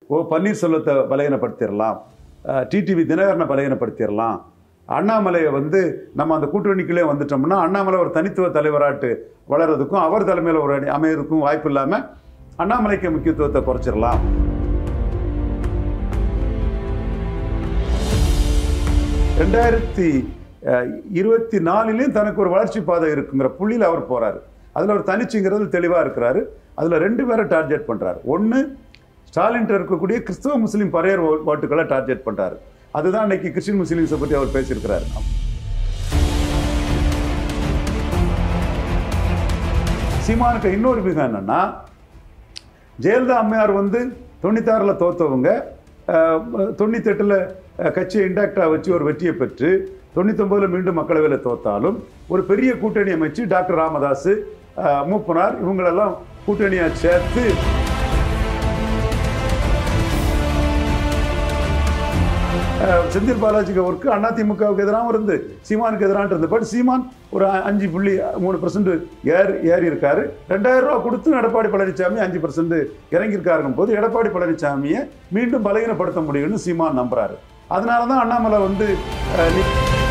ஓ பன்னீர்செல்வத்தை பலகீனப்படுத்திடலாம் டிடிவி தினகரனை பலகீனப்படுத்திடலாம் அண்ணாமலையை வந்து நம்ம அந்த கூட்டணிக்குள்ளே வந்துட்டோம்னா அண்ணாமலை ஒரு தனித்துவ தலைவராட்டு வளர்றதுக்கும் அவர் தலைமையில் ஒரு அணி அமையறதுக்கும் வாய்ப்பு இல்லாமல் அண்ணாமலைக்கு முக்கியத்துவத்தை குறைச்சிடலாம் ரெண்டாயிரத்தி அஹ், இருபத்தி நாலுலேயும் தனக்கு ஒரு வளர்ச்சி பாதை இருக்குங்கிற புள்ளியில் அவர் போறாரு அதில் ஒரு தனிச்சுங்கிறது தெளிவாக இருக்கிறாரு அதில் ரெண்டு பேரை டார்கெட் பண்றாரு ஒன்று ஸ்டாலின் இருக்கக்கூடிய கிறிஸ்தவ முஸ்லீம் பரையர் ஓ- ஓட்டுகளை டார்கெட் பண்றாரு அதுதான் இன்னைக்கு கிறிஸ்டின் முஸ்லீம்ஸை பற்றி அவர் பேசியிருக்கிறாரு சீமானுக்கு இன்னொரு மிகம் என்னன்னா ஜெயலலிதா அம்மையார் வந்து தொண்ணூத்தாறில் தோத்தவங்க தொண்ணூத்தெட்டில் கட்சியை இண்டாக்டாக வச்சு ஒரு வெற்றியை பெற்று தொண்ணூத்தொம்பதில் மீண்டும் மக்களவையில் தோத்தாலும் ஒரு பெரிய கூட்டணி அமைச்சு டாக்டர் ராமதாஸ் அஹ், மூப்பனார் இவங்களெல்லாம் கூட்டணியாக சேர்த்து அஹ், செந்தில் பாலாஜிக்கு ஒர்க்கு அதிமுகவுக்கு எதிராகவும் இருந்து சீமானுக்கு எதிராக இருந்து பட் சீமான் ஒரு அ- அஞ்சு புள்ளி மூணு பர்சன்ட் ஏறி ஏறி இருக்காரு ரெண்டாயிரம் ரூபா கொடுத்தும் எடப்பாடி பழனிசாமி அஞ்சு பர்சன்ட் இறங்கியிருக்காருங்கும் போது எடப்பாடி பழனிசாமியை மீண்டும் பலகீனப்படுத்த முடியும்னு சீமான் நம்புறாரு அதனால தான் அண்ணாமலை வந்து அஹ், நி-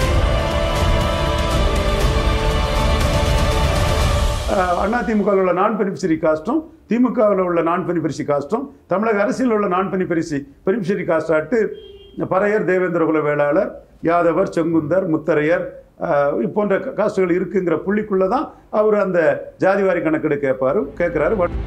அதிமுகவில் உள்ள நான் பெனிஃபிஷரி காஸ்ட்டும் திமுகவில் உள்ள நான் பெனிஃபிஷரி காஸ்ட்டும் தமிழக அரசியல் உள்ள நான் பெனிஃபிஷரி பெனிஃபிஷரி காஸ்ட் ஆட்டு பறையர் தேவேந்திரகுல வேளாளர் யாதவர் செங்குந்தர் முத்தரையர் அஹ், போன்ற காஸ்ட்டுகள் இருக்குங்கிற புள்ளிக்குள்ள தான் அவர் அந்த ஜாதிவாரி கணக்கெடு கேட்பாரு கேட்குறாரு பட்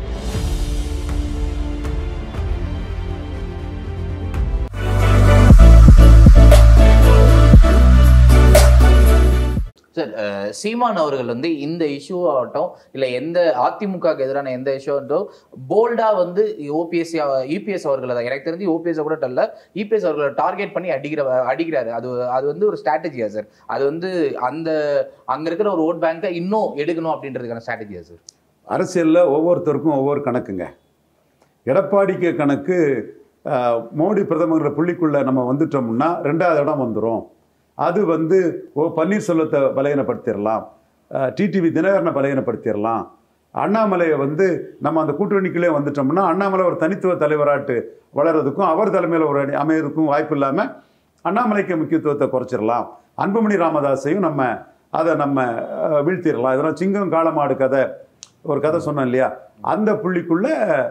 சார் அஹ், சீமான் அவர்கள் வந்து இந்த இஷ்யூ ஆகட்டும் இல்ல எந்த அதிமுகவுக்கு எதிரான எந்த இஷ்யூ ஆகட்டும் போல்டா வந்து ஓபிஎஸ் யூபிஎஸ் அவர்களை தான் எனக்கு தெரிஞ்சு ஓபிஎஸ் கூட இல்ல இபிஎஸ் அவர்களை டார்கெட் பண்ணி அடிக்கிற அடிக்கிறாரு அது அது வந்து ஒரு ஸ்ட்ராட்டஜியா சார் அது வந்து அந்த அங்க இருக்கிற ஒரு ஓட் பேங்கை இன்னும் எடுக்கணும் அப்படின்றதுக்கான ஸ்ட்ராட்டஜியா சார் அரசியலில் ஒவ்வொருத்தருக்கும் ஒவ்வொரு கணக்குங்க எடப்பாடிக்கு கணக்கு அஹ், மோடி பிரதமர் புள்ளிக்குள்ள நம்ம வந்துட்டோம்னா ரெண்டாவது இடம் வந்துடும் அது வந்து ஓ பன்னீர்செல்வத்தை பலகீனப்படுத்திடலாம் டிடிவி தினகரனை பலகீனப்படுத்திடலாம் அண்ணாமலையை வந்து நம்ம அந்த கூட்டணிக்குள்ளே வந்துட்டோம்னா அண்ணாமலை ஒரு தனித்துவ தலைவராட்டு வளர்றதுக்கும் அவர் தலைமையில் ஒரு அணி அமையறதுக்கும் வாய்ப்பு இல்லாமல் அண்ணாமலைக்கு முக்கியத்துவத்தை குறைச்சிடலாம் அன்புமணி ராமதாஸையும் நம்ம அதை நம்ம அஹ், வீழ்த்திடலாம் இதெல்லாம் சிங்கம் காளமாடு கதை ஒரு கதை சொன்னேன் இல்லையா அந்த புள்ளிக்குள்ள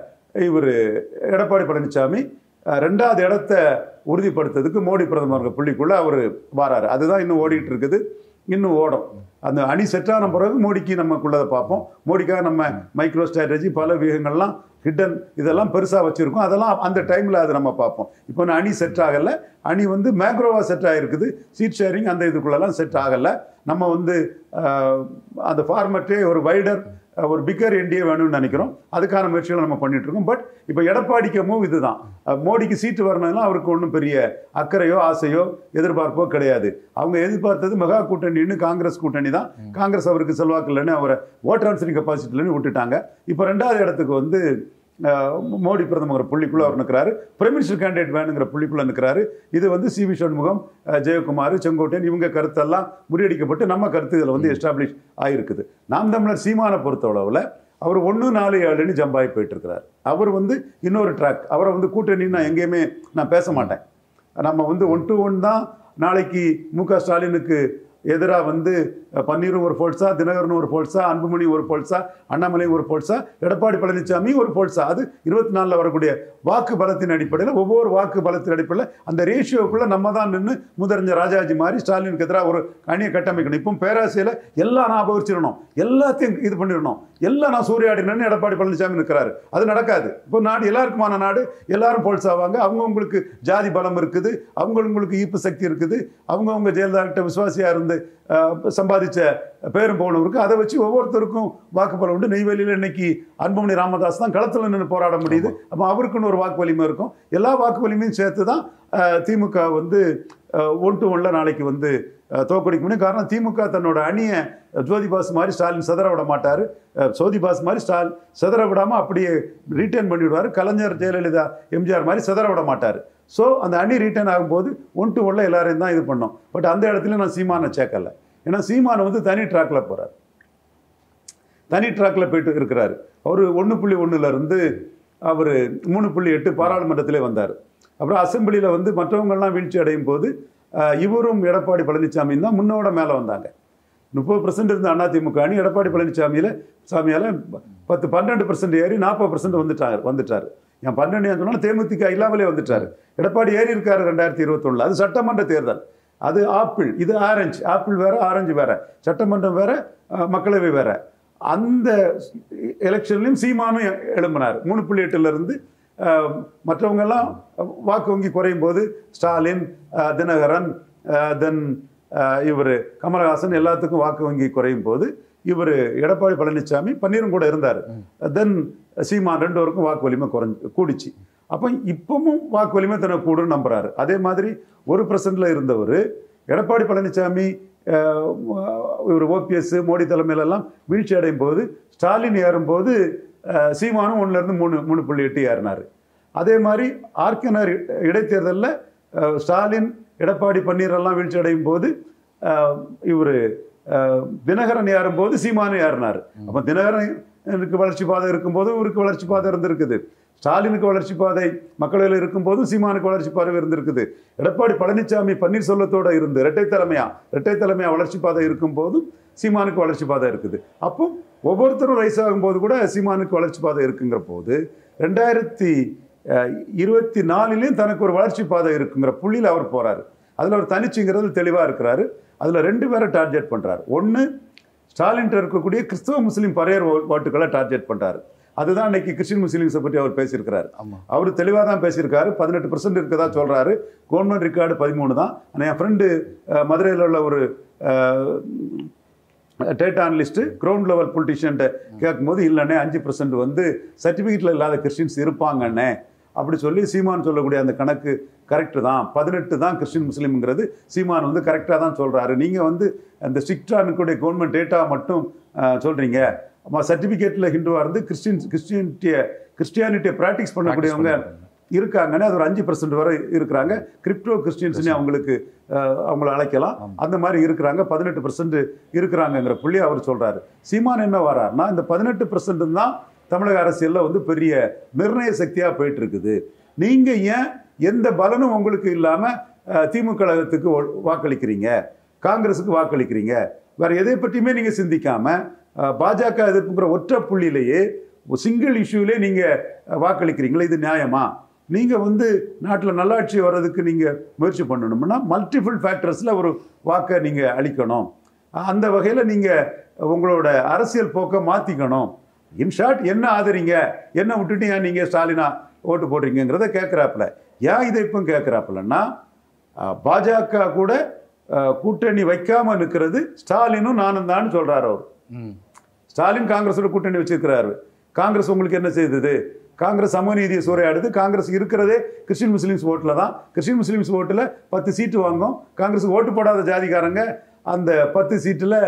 இவர் எடப்பாடி பழனிசாமி அஹ், ரெண்டாவது இடத்த உறுதிப்படுத்துறதுக்கு மோடி பிரதமர் புள்ளிக்குள்ள அவர் வாராரு அதுதான் இன்னும் ஓடிட்டு இருக்குது இன்னும் ஓடும் அந்த அணி செட்டான பிறகு மோடிக்கு நமக்குள்ளதை பார்ப்போம் மோடிக்காக நம்ம மைக்ரோ ஸ்ட்ராட்டஜி பல வியூகங்கள்லாம் ஹிடன் இதெல்லாம் பெருசாக வச்சுருக்கோம் அதெல்லாம் அந்த டைமில் அதை நம்ம பார்ப்போம் இப்போ நான் அணி செட் ஆகலை அணி வந்து மேக்ரோவாக செட் ஆகிருக்குது சீட் ஷேரிங் அந்த இதுக்குள்ளெல்லாம் செட் ஆகலை நம்ம வந்து அஹ், அந்த ஃபார்மட்டே ஒரு வைடர் ஒரு பிக்கர் என்டிஏ வேணும்னு நினைக்கிறோம் அதுக்கான முயற்சிகளை நம்ம பண்ணிட்டு இருக்கோம் பட் இப்போ எடப்பாடிக்கு மூவ் இதுதான் அஹ், மோடிக்கு சீட்டு வரணும்னா அவருக்கு ஒன்றும் பெரிய அக்கறையோ ஆசையோ எதிர்பார்ப்போ கிடையாது அவங்க எதிர்பார்த்தது மெகா கூட்டணின்னு காங்கிரஸ் கூட்டணி தான் காங்கிரஸ் அவருக்கு செல்வாக்கு இல்லைன்னு அவரை ஓட் ஆன்சரிங் கெப்பாசிட்டி இல்லைன்னு விட்டுட்டாங்க இப்போ ரெண்டாவது இடத்துக்கு வந்து அஹ், மோடி பிரதமர் புள்ளிக்குள்ள அவர் நிற்கிறாரு பிரைம் மினிஸ்டர் கேண்டிடேட் வேணுங்கிற புள்ளிக்குள்ள நிற்கிறாரு இது வந்து சி வி சண்முகம் அஹ், ஜெயக்குமார் செங்கோட்டையன் இவங்க கருத்தெல்லாம் முறியடிக்கப்பட்டு நம்ம கருத்து இதில் வந்து எஸ்டாப்ளிஷ் ஆகிருக்குது நாம் தமிழர் சீமானை பொறுத்தளவில் அவர் ஒன்று நாலு ஏழுன்னு ஜம்பாகி போயிட்டு இருக்கிறார் அவர் வந்து இன்னொரு ட்ராக் அவரை வந்து கூட்டணி நான் எங்கேயுமே நான் பேச மாட்டேன் நம்ம வந்து ஒன் டு ஒன் தான் நாளைக்கு மு க ஸ்டாலினுக்கு எதிராக வந்து அஹ், பன்னீரும் ஒரு போல்ஸா தினகரனும் ஒரு போல்ஸா அன்புமணி ஒரு போல்ஸா அண்ணாமலை ஒரு போல்ஸா எடப்பாடி பழனிசாமி ஒரு போல்ஸா அது இருபத்தி நாலில் வரக்கூடிய வாக்கு பலத்தின் அடிப்படையில் ஒவ்வொரு வாக்கு பலத்தின் அடிப்படையில் அந்த ரேஷியோக்குள்ள நம்ம தான் நின்று முதறிஞ்ச ராஜாஜி மாதிரி ஸ்டாலினுக்கு எதிராக ஒரு அணியை கட்டமைக்கணும் இப்போ பேராசையில் எல்லாம் நான் அபகரிச்சிடணும் எல்லாத்தையும் இது பண்ணிடணும் எல்லாம் நான் சூறையாடினு எடப்பாடி பழனிசாமி நிற்கிறாரு அது நடக்காது இப்போ நாடு எல்லாருக்குமான நாடு எல்லாரும் போல்ஸ் ஆவாங்க அவங்கவுங்களுக்கு ஜாதி பலம் இருக்குது அவங்கவுங்களுக்கு ஈர்ப்பு சக்தி இருக்குது அவங்கவுங்க ஜெயலலிதா கிட்ட விசுவாசியா இருந்து அஹ், சம்பாதிச்ச பேரும் போகணும் இருக்கு அதை வச்சு ஒவ்வொருத்தருக்கும் வாக்குப்பலம் உண்டு நெய்வேலியில் இன்னைக்கு அன்புமணி ராமதாஸ் தான் களத்தில் நின்று போராட முடியுது அப்போ அவருக்குன்னு ஒரு வாக்கு வலிமை இருக்கும் எல்லா வாக்கு வலிமையும் சேர்த்து தான் அஹ், திமுக வந்து ஒன் டு ஒன்ல நாளைக்கு வந்து அஹ், தோற்கடிக்க முடியும் காரணம் திமுக தன்னோட அணியை ஜோதி பாஸ் மாதிரி ஸ்டாலின் சிதற விட மாட்டார் சோதி பாஸ் மாதிரி ஸ்டாலின் சிதற விடாமல் அப்படியே ரீட்டைன் பண்ணிவிடுவார் கலைஞர் ஜெயலலிதா எம்ஜிஆர் மாதிரி சிதற விட மாட்டார் ஸோ அந்த அணி ரீட்டைன் ஆகும்போது ஒன் டு ஒன்ல எல்லாரையும் தான் இது பண்ணோம் பட் அந்த இடத்துல நான் சீமானை சேர்க்கல ஏன்னா சீமான் வந்து தனி ட்ராக்ல போறார் தனி ட்ராக்ல போயிட்டு இருக்கிறாரு அவர் ஒன்று புள்ளி ஒன்றுல இருந்து அவர் மூணு புள்ளி எட்டு பாராளுமன்றத்திலே வந்தார் அப்புறம் அசெம்பிளியில் வந்து மற்றவங்கெல்லாம் வீழ்ச்சி அடையும் போது அஹ், இவரும் எடப்பாடி பழனிசாமியும் தான் முன்னோட மேலே வந்தாங்க முப்பது பர்சன்ட் இருந்த அதிமுக அணி எடப்பாடி பழனிசாமியில் சாமியால் பத்து பன்னெண்டு பர்சன்ட் ஏறி நாற்பது பர்சன்ட் வந்துட்டார் வந்துட்டார் என் பன்னெண்டு சொன்னால் தேமுதிக இல்லாமலே வந்துட்டார் எடப்பாடி ஏறி இருக்காரு ரெண்டாயிரத்தி இருபத்தொன்னில் அது சட்டமன்ற தேர்தல் அது ஆப்பிள் இது ஆரஞ்சு ஆப்பிள் வேற ஆரஞ்சு வேற சட்டமன்றம் வேற அஹ், மக்களவை வேற அந்த எலெக்ஷன்லையும் சீமானும் எ- எழும்பினார் மூணு புள்ளி எட்டுல இருந்து அஹ், மற்றவங்க எல்லாம் வாக்கு வங்கி குறையும் போது ஸ்டாலின் அஹ், தினகரன் தென் இவர் கமலஹாசன் எல்லாத்துக்கும் வாக்கு வங்கி குறையும் போது இவர் எடப்பாடி பழனிசாமி பன்னீரும் கூட இருந்தார் தென் சீமான் ரெண்டு பேருக்கும் வாக்கு வலிமை குறைஞ்சு கூடிச்சு அப்போ இப்பவும் வாக்கு வலிமை தனக்கு கூடுன்னு நம்புறாரு அதே மாதிரி ஒரு பர்சன்ட்ல இருந்தவர் எடப்பாடி பழனிசாமி அஹ், இவர் ஓபிஎஸ் மோடி தலைமையிலெல்லாம் வீழ்ச்சி அடையும் போது ஸ்டாலின் ஏறும்போது அஹ், சீமானும் ஒண்ணுல இருந்து மூணு மூணு புள்ளி எட்டு ஏறினார் அதே மாதிரி ஆர்கனர் இடைத்தேர்தலில் ஸ்டாலின் எடப்பாடி பன்னீரெல்லாம் வீழ்ச்சி அடையும் போது இவர் தினகரன் ஏறும்போது சீமானும் ஏறினார் அப்போ தினகரனுக்கு வளர்ச்சி பாதை இருக்கும்போது இவருக்கு வளர்ச்சி பாதை இருந்திருக்குது ஸ்டாலினுக்கு வளர்ச்சி பாதை மக்களவையில் இருக்கும்போதும் சீமானுக்கு வளர்ச்சி பாதை இருந்திருக்குது எடப்பாடி பழனிசாமி பன்னீர்செல்வத்தோட இருந்து இரட்டை தலைமையா இரட்டை தலைமையா வளர்ச்சி பாதை இருக்கும் போதும் சீமானுக்கு வளர்ச்சி பாதை இருக்குது அப்போ ஒவ்வொருத்தரும் ரைஸ் ஆகும்போது கூட சீமானுக்கு வளர்ச்சி பாதை இருக்குங்கிற போது ரெண்டாயிரத்தி அஹ், இருபத்தி நாலுலேயும் தனக்கு ஒரு வளர்ச்சி பாதை இருக்குங்கிற புள்ளியில் அவர் போறாரு அதில் அவர் தனிச்சுங்கிறது தெளிவாக இருக்கிறாரு அதில் ரெண்டு பேரை டார்கெட் பண்றாரு ஒன்று ஸ்டாலின் இருக்கக்கூடிய கிறிஸ்தவ முஸ்லீம் பறையர் ஓ- ஓட்டுகளை டார்கெட் பண்றாரு அதுதான் இன்னைக்கு கிறிஸ்டின் முஸ்லீம்ஸை பற்றி அவர் பேசியிருக்கிறாரு ஆமா அவர் தெளிவாக தான் பேசியிருக்காரு பதினெட்டு பர்சன்ட் இருக்கதா சொல்றாரு கவர்மெண்ட் ரெக்கார்டு பதிமூணு தான் ஆனால் என் ஃப்ரெண்டு மதுரையில் உள்ள ஒரு டேட்டா அனலிஸ்ட் கிரவுண்ட் லெவல் பொலிட்டிஷியன்ட்ட கேட்கும்போது இல்லைண்ணே அஞ்சு பர்சன்ட் வந்து சர்டிஃபிகேட்டில் இல்லாத கிறிஸ்டின்ஸ் இருப்பாங்கண்ணே அப்படி சொல்லி சீமான் சொல்லக்கூடிய அந்த கணக்கு கரெக்டு தான் பதினெட்டு தான் கிறிஸ்டின் முஸ்லீம்ங்கிறது சீமான் வந்து கரெக்டாக தான் சொல்கிறாரு நீங்கள் வந்து அந்த ஸ்ட்ரிக்டாக இருக்கக்கூடிய கவர்மெண்ட் டேட்டா மட்டும் அஹ், சொல்றீங்க சர்டிஃபிகேட்டில் ஹிந்துவாக இருந்து கிறிஸ்டின் கிறிஸ்டியனிட்டியை கிறிஸ்டியானிட்டியை ப்ராக்டிஸ் பண்ணக்கூடியவங்க இருக்காங்கன்னு அது ஒரு அஞ்சு பர்சன்ட் வரை இருக்கிறாங்க கிரிப்டோ கிறிஸ்டியன்ஸ்னு அவங்களுக்கு அஹ், அவங்கள அழைக்கலாம் அந்த மாதிரி இருக்கிறாங்க பதினெட்டு பர்சன்ட் இருக்கிறாங்கங்கிற புள்ளி அவர் சொல்றாரு சீமான் என்ன வராருன்னா இந்த பதினெட்டு பர்சன்ட் தான் தமிழக அரசியல்ல வந்து பெரிய நிர்ணய சக்தியா போயிட்டு இருக்குது நீங்க ஏன் எந்த பலனும் உங்களுக்கு இல்லாம அஹ், திமுக கழகத்துக்கு ஓ- வாக்களிக்கிறீங்க காங்கிரஸுக்கு வாக்களிக்கிறீங்க வேற எதை பற்றியுமே நீங்க சிந்திக்காம அஹ், பாஜக எதிர்ப்புங்கிற ஒற்றை புள்ளியிலேயே சிங்கிள் இஷ்யூலே நீங்க அஹ், வாக்களிக்கிறீங்களா இது நியாயமா நீங்க வந்து நாட்டில் நல்லாட்சி வர்றதுக்கு நீங்க முயற்சி பண்ணணும்னா மல்டிபிள் ஃபேக்டர்ஸ்ல ஒரு வாக்கை நீங்க அளிக்கணும் அந்த வகையில நீங்க உங்களோட அரசியல் போக்கை மாத்திக்கணும் இன்ஷார்ட் என்ன ஆதரிங்க என்ன விட்டுட்டு ஏன் நீங்க ஸ்டாலினா ஓட்டு போடுறீங்கிறத கேட்குறாப்புல ஏன் இதை இப்போ கேட்குறாப்புலன்னா பாஜக கூட அஹ், கூட்டணி வைக்காம நிற்கிறது ஸ்டாலினும் நானும் தான் சொல்றாரு அவர் ம் ஸ்டாலின் காங்கிரஸோட கூட்டணி வச்சிருக்கிறாரு காங்கிரஸ் உங்களுக்கு என்ன செய்தது காங்கிரஸ் சமூக நீதியை சூறையாடுது காங்கிரஸ் இருக்கிறதே கிறிஸ்டின் முஸ்லீம்ஸ் ஓட்டில் தான் கிறிஸ்டின் முஸ்லீம்ஸ் ஓட்டில் பத்து சீட்டு வாங்கும் காங்கிரஸுக்கு ஓட்டு போடாத ஜாதிக்காரங்க அந்த பத்து சீட்டில்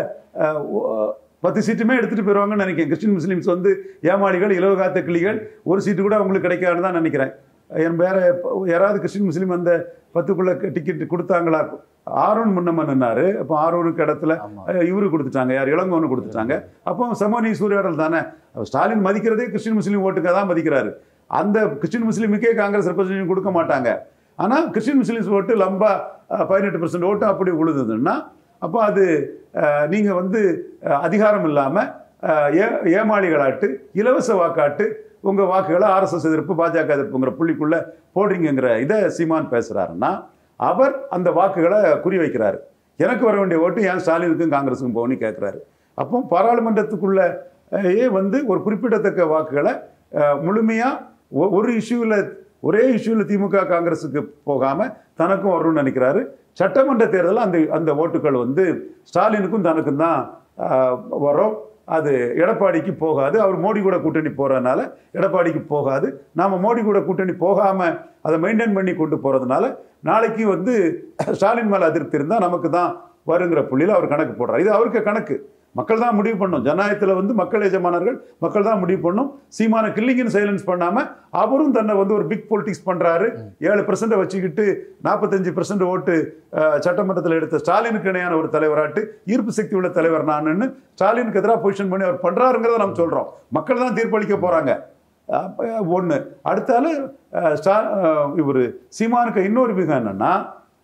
பத்து சீட்டுமே எடுத்துட்டு போயிடுவாங்கன்னு நினைக்கிறேன் கிறிஸ்டின் முஸ்லீம்ஸ் வந்து ஏமாளிகள் இலவகாத்த கிளிகள் ஒரு சீட்டு கூட அவங்களுக்கு கிடைக்காதுன்னு தான் நினைக்கிறேன் என் வேற யாராவது கிறிஸ்டின் முஸ்லீம் அந்த பத்துக்குள்ள டிக்கெட் கொடுத்தாங்களா ஆரோன் முன்னம்மன் நின்னாரு அப்போ ஆரோனுக்கு இடத்துல ஆமா. அஹ் இவரு கொடுத்துட்டாங்க யார் இளங்கோன்னு கொடுத்துட்டாங்க அப்போ சமநீ சூறையாடல் தானே ஸ்டாலின் மதிக்கிறதே கிறிஸ்டின் முஸ்லீம் ஓட்டுக்காக தான் மதிக்கிறாரு அந்த கிறிஸ்டின் முஸ்லீமுக்கே காங்கிரஸ் ரெப்ரசன்டேஷன் கொடுக்க மாட்டாங்க ஆனால் கிறிஸ்டின் முஸ்லீம்ஸ் ஓட்டு லம்பா பதினெட்டு பர்சன்ட் ஓட்டு அப்படி உழுதுதுன்னா அப்போ அது அஹ், நீங்க வந்து அஹ், அதிகாரம் இல்லாம அஹ், ஏ ஏமாளிகளாட்டு இலவச வாக்காட்டு உங்க வாக்குகளை ஆர்எஸ்எஸ் எதிர்ப்பு பாஜக எதிர்ப்புங்கிற புள்ளிக்குள்ள போடுறீங்கங்கிற இதை சீமான் பேசுறாருன்னா அவர் அந்த வாக்குகளை குறி வைக்கிறாரு எனக்கு வர வேண்டிய ஓட்டு ஏன் ஸ்டாலினுக்கும் காங்கிரஸுக்கும் போகணும்னு கேட்குறாரு அப்போ பாராளுமன்றத்துக்குள்ள அஹ், ஏ வந்து ஒரு குறிப்பிடத்தக்க வாக்குகளை அஹ், முழுமையா ஒ- ஒரு இஷ்யூவில் ஒரே இஷ்யூவில் திமுக காங்கிரஸுக்கு போகாம தனக்கும் வரும்னு நினைக்கிறாரு சட்டமன்ற தேர்தலில் அந்த அந்த ஓட்டுகள் வந்து ஸ்டாலினுக்கும் தனக்கும் தான் அஹ், வரும் அது எடப்பாடிக்கு போகாது அவர் மோடி கூட கூட்டணி போறதுனால எடப்பாடிக்கு போகாது நாம மோடி கூட கூட்டணி போகாம அதை மெயின்டைன் பண்ணி கொண்டு போறதுனால நாளைக்கு வந்து ஸ்டாலின் மேல அதிருப்தி இருந்தா நமக்கு தான் வருங்கிற புள்ளியில் அவர் கணக்கு போடுறார் இது அவருக்கு கணக்கு மக்கள் தான் முடிவு பண்ணும் ஜனநாயகத்தில் வந்து மக்கள் எஜமானர்கள் மக்கள் தான் முடிவு பண்ணும் சீமான கில்லிங்கின்னு சைலன்ஸ் பண்ணாம அவரும் தன்னை வந்து ஒரு பிக் பொலிட்டிக்ஸ் பண்றாரு ஏழு பெர்சென்ட் வச்சுக்கிட்டு நாற்பத்தஞ்சு பெர்சென்ட் ஓட்டு அஹ், சட்டமன்றத்தில் எடுத்த ஸ்டாலினுக்கு இணையான ஒரு தலைவராட்டு ஈர்ப்பு சக்தி உள்ள தலைவர் நானுன்னு ஸ்டாலினுக்கு எதிராக பொசிஷன் பண்ணி அவர் பண்றாருங்கிறத நம்ம சொல்றோம் மக்கள் தான் தீர்ப்பளிக்க போறாங்க ஒன்று அடுத்தால ஸ்டா இவர் சீமானுக்கு இன்னொரு மிக என்னன்னா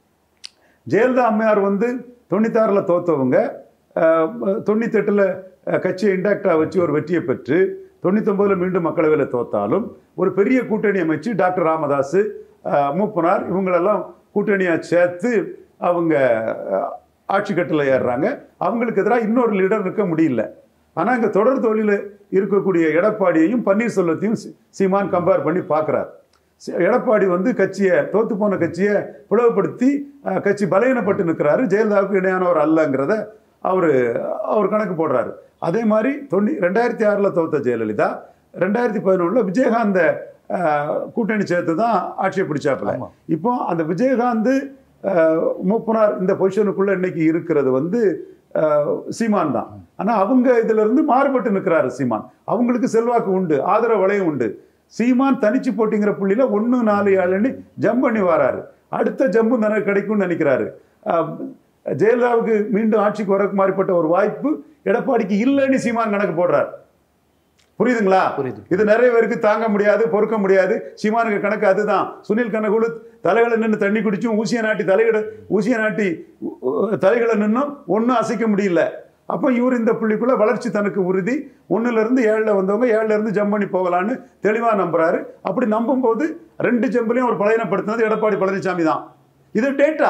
ஜெயலலிதா அம்மையார் வந்து தொண்ணூத்தாறில் தோத்தவங்க தொண்ணூத்தெட்டில் கட்சியை இண்டாக்டாக வச்சு ஒரு வெற்றியை பெற்று தொண்ணூத்தொம்பதில் மீண்டும் மக்களவையில் தோத்தாலும் ஒரு பெரிய கூட்டணி அமைச்சு டாக்டர் ராமதாஸ் அஹ், மூப்பனார் இவங்களெல்லாம் கூட்டணியாக சேர்த்து அவங்க அஹ், ஆட்சி கட்டில் ஏறுறாங்க அவங்களுக்கு எதிராக இன்னொரு லீடர் இருக்க முடியல ஆனால் இங்கே தொடர் தொழில் இருக்கக்கூடிய எடப்பாடியையும் பன்னீர்செல்வத்தையும் சி- சீமான் கம்பேர் பண்ணி பார்க்குறார் எடப்பாடி வந்து கட்சியை தோத்து போன கட்சியை பிளவுபடுத்தி அஹ், கட்சி பலவீனப்பட்டு நிற்கிறாரு ஜெயலலிதாவுக்கு இணையானவர் அல்லங்கிறத அவர் அவர் கணக்கு போடுறாரு அதே மாதிரி தொண்ணூ ரெண்டாயிரத்தி ஆறில் தோத்த ஜெயலலிதா ரெண்டாயிரத்தி பதினொன்றில் விஜயகாந்த அஹ், கூட்டணி சேர்த்து தான் ஆட்சியை பிடிச்சாப்புல ஆமா. இப்போ அந்த விஜயகாந்த் அஹ், மூப்பனார் இந்த பொசிஷனுக்குள்ள இன்னைக்கு இருக்கிறது வந்து அஹ், சீமான் தான் ஆனா அவங்க இதுல இருந்து மாறுபட்டு நிற்கிறாரு சீமான் அவங்களுக்கு செல்வாக்கு உண்டு ஆதரவு வளையம் உண்டு சீமான் தனிச்சு போட்டிங்கிற புள்ளியில ஒன்று நாலு ஏழுன்னு ஜம்ப் பண்ணி வராரு அடுத்த ஜம்பு தனக்கு கிடைக்கும்னு நினைக்கிறாரு அஹ், ஜெயலலிதாவுக்கு மீண்டும் ஆட்சிக்கு வர மாதிரிப்பட்ட ஒரு வாய்ப்பு எடப்பாடிக்கு இல்லைன்னு சீமான் கணக்கு போடுறார் புரியுதுங்களா புரியுது. இது நிறைய பேருக்கு தாங்க முடியாது பொறுக்க முடியாது சீமானுக்கு கணக்கு அதுதான் சுனில் கண்ணகுழு தலைகளை நின்று தண்ணி குடிச்சும் ஊசியை நாட்டி தலைகளை ஊசியை நாட்டி உ- உ- தலைகளை நின்னும் ஒன்றும் அசைக்க முடியல அப்போ இவர் இந்த புள்ளிக்குள்ள வளர்ச்சி தனக்கு உறுதி ஒண்ணுல இருந்து ஏழுல வந்தவங்க ஏழுல இருந்து ஜம்ப் பண்ணி போகலான்னு தெளிவா நம்புறாரு அப்படி நம்பும்போது ரெண்டு ஜம்புலையும் அவர் பலவீனப்படுத்தினது எடப்பாடி பழனிசாமி தான் இது டேட்டா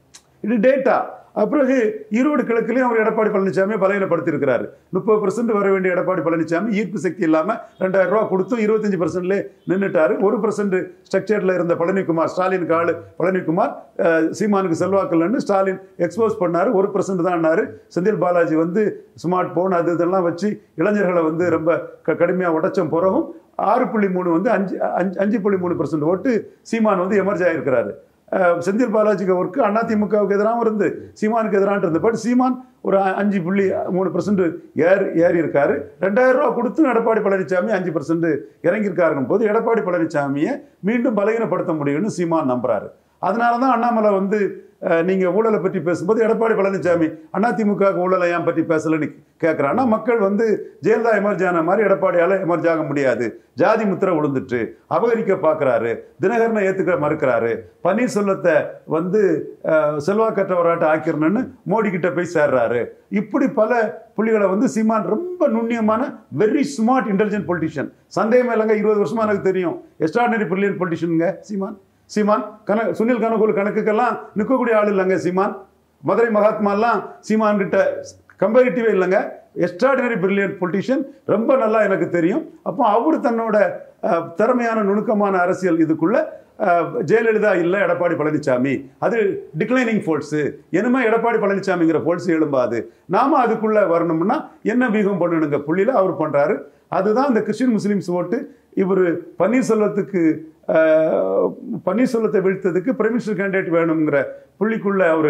இது டேட்டா பிறகு ஈரோடு கிழக்குலையும் அவர் எடப்பாடி பழனிசாமியை பலவீனப்படுத்தியிருக்கிறாரு முப்பது பர்சன்ட் வர வேண்டிய எடப்பாடி பழனிசாமி ஈர்ப்பு சக்தி இல்லாமல் ரெண்டாயிரம் ரூபா கொடுத்தும் இருபத்தஞ்சு பர்சன்ட்லேயே நின்றுட்டாரு ஒரு பர்சன்ட் ஸ்ட்ரக்சரில் இருந்த பழனிக்குமார் ஸ்டாலினுக்கு ஆளு பழனிக்குமார் அஹ், சீமானுக்கு செல்வாக்கில்லைன்னு ஸ்டாலின் எக்ஸ்போஸ் பண்ணாரு ஒரு பர்சன்ட் தான்னாரு செந்தில் பாலாஜி வந்து ஸ்மார்ட் போன் அது இதெல்லாம் வச்சு இளைஞர்களை வந்து ரொம்ப க கடுமையாக உடைச்ச பிறகும் ஆறு புள்ளி மூணு வந்து அஞ்சு அஞ்சு அஞ்சு புள்ளி மூணு பர்சன்ட் ஓட்டு சீமான் வந்து எமர்ஜ் ஆகிருக்கிறாரு அஹ் செந்தில் பாலாஜிக்கு ஒர்க்கு அதிமுகவுக்கு எதிராகவும் இருந்து சீமானுக்கு எதிராக இருந்து பட் சீமான் ஒரு அ- அஞ்சு புள்ளி மூணு பர்சன்ட் ஏறி ஏறி இருக்காரு ரெண்டாயிரம் ரூபா கொடுத்து எடப்பாடி பழனிசாமி அஞ்சு பர்சன்ட் இறங்கியிருக்காருங்கும் போது எடப்பாடி பழனிசாமியை மீண்டும் பலகீனப்படுத்த முடியும்னு சீமான் நம்புறாரு அதனால தான் அண்ணாமலை வந்து அஹ், நீங்க ஊழலை பற்றி பேசும்போது எடப்பாடி பழனிசாமி அதிமுக ஊழலை ஏன் பற்றி பேசலன்னு கேட்குறான்னா மக்கள் வந்து ஜெயலலிதா எமர்ஜ் ஆன மாதிரி எடப்பாடியால எமர்ஜ் ஆக முடியாது ஜாதி முத்திரை விழுந்துட்டு அபகரிக்க பார்க்கறாரு தினகரனை ஏத்துக்க மறுக்கிறாரு பன்னீர்செல்வத்தை வந்து அஹ், செல்வாக்கற்றவராட்ட ஆக்கிரணும்னு மோடி கிட்ட போய் சேர்றாரு இப்படி பல புள்ளிகளை வந்து சீமான் ரொம்ப நுண்ணியமான வெரி ஸ்மார்ட் இன்டெலிஜென்ட் பொலிட்டிஷியன் சந்தேகம் இல்லைங்க இருபது வருஷமா எனக்கு தெரியும் எக்ஸ்ட்ராடினரி பிரில்லியன் பொலிட்டிஷியனுங்க சீமான் சீமான் கன சுனில் கனகோல் கணக்குக்கெல்லாம் நிற்கக்கூடிய ஆள் இல்லைங்க சீமான் மதுரை மகாத்மாலாம் சீமான் கிட்ட கம்பேரிட்டிவே இல்லைங்க எக்ஸ்ட்ராடினரி பிரில்லியன்ட் பொலிட்டிஷியன் ரொம்ப நல்லா எனக்கு தெரியும் அப்போ அவர் தன்னோட அஹ், திறமையான நுணுக்கமான அரசியல் இதுக்குள்ள அஹ், ஜெயலலிதா இல்லை எடப்பாடி பழனிசாமி அது டிக்ளைனிங் ஃபோர்ஸு இனிமே எடப்பாடி பழனிசாமிங்கிற ஃபோர்ஸ் எழும்பாது நாம அதுக்குள்ள வரணும்னா என்ன வீகம் பண்ணணுங்க புள்ளியில அவர் பண்றாரு அதுதான் இந்த கிறிஸ்டின் முஸ்லிம்ஸ் ஓட்டு இவர் பன்னீர்செல்வத்துக்கு அஹ், பன்னீர்செல்வத்தை வீழ்த்ததுக்கு பிரைமினிஸ்டர் கேண்டிடேட் வேணுங்கிற புள்ளிக்குள்ள அவர்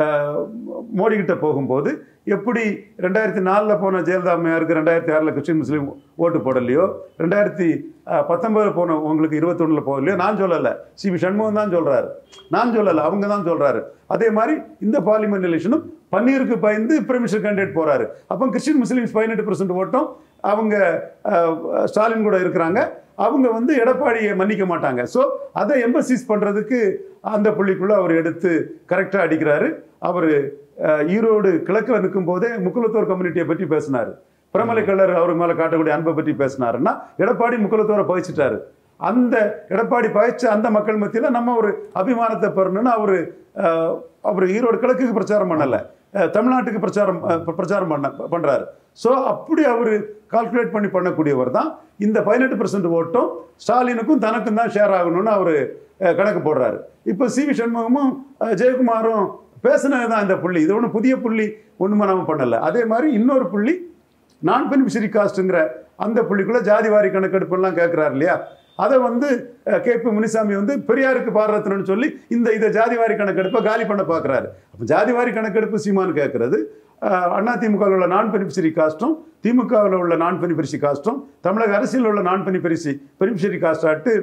மோடி கிட்ட போகும்போது எப்படி ரெண்டாயிரத்தி நாலில் போன ஜெயலலிதா அம்மையாருக்கு ரெண்டாயிரத்தி ஆறில் கிறிஸ்டின் முஸ்லீம் ஓட்டு போடலையோ ரெண்டாயிரத்தி பத்தொன்பதில் போன உங்களுக்கு இருபத்தொன்னில் போகலையோ நான் சொல்லலை சி வி சண்முகம் தான் சொல்றாரு நான் சொல்லலை அவங்க தான் சொல்றாரு அதே மாதிரி இந்த பார்லிமெண்ட் எலெக்ஷனும் பன்னீருக்கு பயந்து பிரைமினிஸ்டர் கேண்டிடேட் போறாரு அப்போ கிறிஸ்டின் முஸ்லீம்ஸ் பதினெட்டு பர்சன்ட் ஓட்டம் அவங்க அஹ், ஸ்டாலின் கூட இருக்கிறாங்க அவங்க வந்து எடப்பாடியை மன்னிக்க மாட்டாங்க ஸோ அதை எம்பசிஸ் பண்றதுக்கு அந்த புள்ளிக்குள்ள அவர் எடுத்து கரெக்டாக அடிக்கிறாரு அவர் ஈரோடு கிழக்கில் நிற்கும் போதே முக்குலத்தோர் கம்யூனிட்டியை பற்றி பேசினாரு பிரமலை கல்லர் அவர் மேலே காட்டக்கூடிய அன்பை பற்றி பேசினாருன்னா எடப்பாடி முக்குலத்தோரை பகிச்சிட்டாரு அந்த எடப்பாடி பயிற்சி அந்த மக்கள் மத்தியில் நம்ம ஒரு அபிமானத்தை பெறணும்னு அவர் அவர் ஈரோடு கிழக்குக்கு பிரச்சாரம் பண்ணல அஹ், தமிழ்நாட்டுக்கு பிரச்சாரம் அஹ், பிரச்சாரம் பண்ண பண்றாரு ஸோ அப்படி அவர் கால்குலேட் பண்ணி பண்ணக்கூடியவர் தான் இந்த பதினெட்டு பர்சன்ட் ஓட்டும் ஸ்டாலினுக்கும் தனக்கும் தான் ஷேர் ஆகணும்னு அவர் கணக்கு போடுறாரு இப்போ சி வி சண்முகமும் அஹ், ஜெயக்குமாரும் பேசினது தான் இந்த புள்ளி இது ஒன்றும் புதிய புள்ளி ஒன்றுமே நம்ம பண்ணல அதே மாதிரி இன்னொரு புள்ளி நான் பெனிஃபிஷரி காஸ்ட்டுங்கிற அந்த புள்ளிக்குள்ள ஜாதிவாரி கணக்கெடுப்புலாம் கேட்குறாரு இல்லையா அதை வந்து கே பி முனிசாமி வந்து பெரியாருக்கு பாரரத்னன்னு சொல்லி இந்த இதை ஜாதிவாரி கணக்கெடுப்பை காலி பண்ண பார்க்குறாரு அப்போ ஜாதிவாரி கணக்கெடுப்பு சீமான்னு கேட்குறது அண்ணா திமுகவில் உள்ள நான் பெனிஃபிஷரி காஸ்ட்டும் திமுகவில் உள்ள நான் பெனிஃபிஷரி காஸ்ட்டும் தமிழக அரசியல் உள்ள நான் பெனிஃபிஷரி பெனிஃபிஷரி காஸ்டாட்டு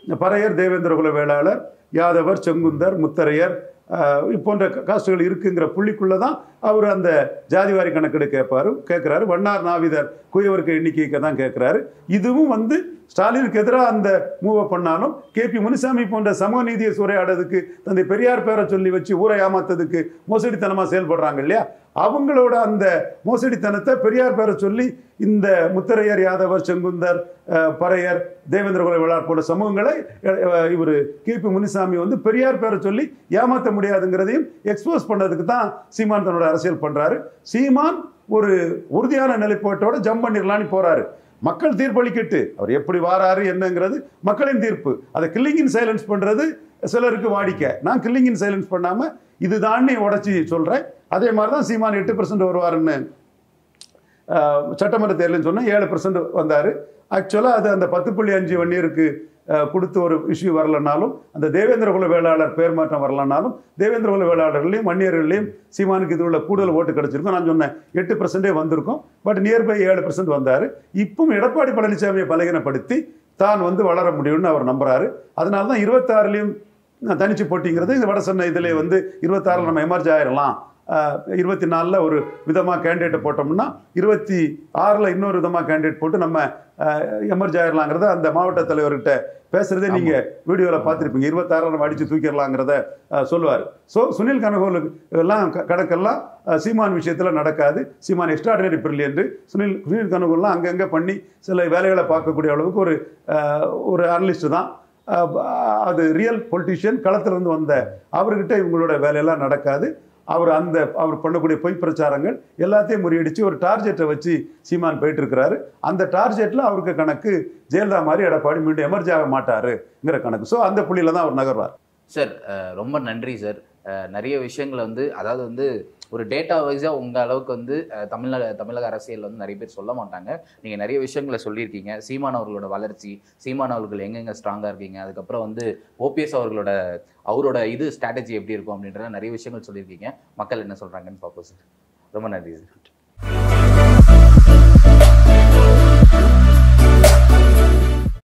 பறையர் தேவேந்திரகுல வேளாளர் யாதவர் செங்குந்தர் முத்தரையர் ஆஹ், போன்ற காஸ்டுகள் இருக்குங்கிற புள்ளிக்குள்ள தான் அவர் அந்த ஜாதிவாரி கணக்கெடு கேட்பாரு கேட்குறாரு வண்ணார் நாவிதர் குயவருக்கு எண்ணிக்கைக்கு தான் கேட்குறாரு இதுவும் வந்து ஸ்டாலினுக்கு எதிராக அந்த மூவ் பண்ணாலும் கேபி முனுசாமி போன்ற சமூக நீதியை சூறையாடுறதுக்கு தந்தை பெரியார் பேரை சொல்லி வச்சு ஊரை ஏமாத்ததுக்கு மோசடித்தனமாக செயல்படுறாங்க இல்லையா அவங்களோட அந்த மோசடித்தனத்தை பெரியார் பேரை சொல்லி இந்த முத்தரையர் யாதவர் செங்குந்தர் அஹ், பறையர் தேவேந்திரகுல விழார் போன்ற சமூகங்களை இவர் கேபி முனுசாமி வந்து பெரியார் பேரை சொல்லி ஏமாற்ற முடியாதுங்கிறதையும் எக்ஸ்போஸ் பண்ணதுக்கு தான் சீமான் தன்னோட அரசியல் பண்றாரு சீமான் ஒரு உறுதியான நிலைப்பாட்டோட ஜம்ப் பண்ணிடலான்னு போறாரு மக்கள் தீர்ப்பளிக்கட்டு அவர் எப்படி வாராரு என்னங்கிறது மக்களின் தீர்ப்பு அதை கில்லிங் இன் சைலன்ஸ் பண்றது சிலருக்கு வாடிக்கை நான் கில்லிங் இன் சைலன்ஸ் பண்ணாம இதுதான் உடச்சி சொல்றேன் அதே மாதிரி தான் சீமான் எட்டு பர்சன்ட் வருவாருன்னு ஆஹ், சட்டமன்ற தேர்தல்னு சொன்னா ஏழு பர்சன்ட் வந்தாரு ஆக்சுவலாக அது அந்த பத்து புள்ளி அஞ்சு வன்னியருக்கு ஆஹ், கொடுத்த ஒரு இஷ்யூ வரலனாலும் அந்த தேவேந்திர குல வேளாளர் பேர் மாற்றம் வரலனாலும் தேவேந்திர குல வேளாளர்களையும் வன்னியர்களையும் சீமானுக்கு இது உள்ள கூடுதல் ஓட்டு கிடைச்சிருக்கும் நான் சொன்னேன் எட்டு பர்சன்டே வந்திருக்கும் பட் நியர்பை ஏழு பர்சன்ட் வந்தார் இப்பவும் எடப்பாடி பழனிசாமியை பலகீனப்படுத்தி தான் வந்து வளர முடியும்னு அவர் நம்புறாரு அதனால தான் இருபத்தாறுலையும் தனிச்சு போட்டிங்கிறது இந்த வட சென்னை இதில் வந்து இருபத்தாறில் நம்ம எமர்ஜ் ஆயிடலாம் இருபத்தி நாலில் ஒரு விதமாக கேண்டிடேட்டை போட்டோம்னா இருபத்தி ஆறில் இன்னொரு விதமாக கேண்டிடேட் போட்டு நம்ம எமர்ஜ் ஆயிடலாங்கிறத அந்த மாவட்ட தலைவர்கிட்ட பேசுறதே நீங்க வீடியோவில் பார்த்துருப்பீங்க இருபத்தாறில் நம்ம அடிச்சு தூக்கிடலாங்கிறத சொல்லுவார் ஸோ சுனில் கனகோலு எல்லாம் க- கணக்கெல்லாம் அஹ், சீமான் விஷயத்தில் நடக்காது சீமான் எக்ஸ்ட்ராடினரி பிரில்லியன்ட் சுனில் சுனில் கனகோல்லாம் அங்கங்கே பண்ணி சில வேலைகளை பார்க்கக்கூடிய அளவுக்கு ஒரு அஹ், ஒரு அனலிஸ்ட் தான் அஹ், அது ரியல் பொலிட்டிஷியன் களத்திலிருந்து வந்த அவர்கிட்ட இவங்களோட வேலையெல்லாம் நடக்காது அவர் அந்த அவர் பண்ணக்கூடிய பொய் பிரச்சாரங்கள் எல்லாத்தையும் முறியடிச்சு ஒரு டார்கெட்டை வச்சு சீமான் போயிட்டு இருக்கிறாரு அந்த டார்கெட்ல அவருக்கு கணக்கு ஜெயலலிதா மாதிரி எடப்பாடி மீண்டும் எமர்ஜி ஆக மாட்டாருங்கிற கணக்கு ஸோ அந்த புள்ளியில தான் அவர் நகர்வார் சார் அஹ், ரொம்ப நன்றி சார் அஹ், நிறைய விஷயங்களை வந்து அதாவது வந்து ஒரு டேட்டா வைஸாக உங்கள் அளவுக்கு வந்து அஹ், தமிழக தமிழக அரசியல் வந்து நிறைய பேர் சொல்ல மாட்டாங்க நீங்கள் நிறைய விஷயங்களை சொல்லியிருக்கீங்க சீமான் அவர்களோட வளர்ச்சி சீமான் அவர்கள் எங்கெங்க ஸ்ட்ராங்காக இருக்கீங்க அதுக்கப்புறம் வந்து ஓபிஎஸ் அவர்களோட அவரோட இது ஸ்ட்ராட்டஜி எப்படி இருக்கும் அப்படின்றத நிறைய விஷயங்கள் சொல்லியிருக்கீங்க மக்கள் என்ன சொல்கிறாங்கன்னு பார்ப்போம் சார் ரொம்ப நன்றி சார்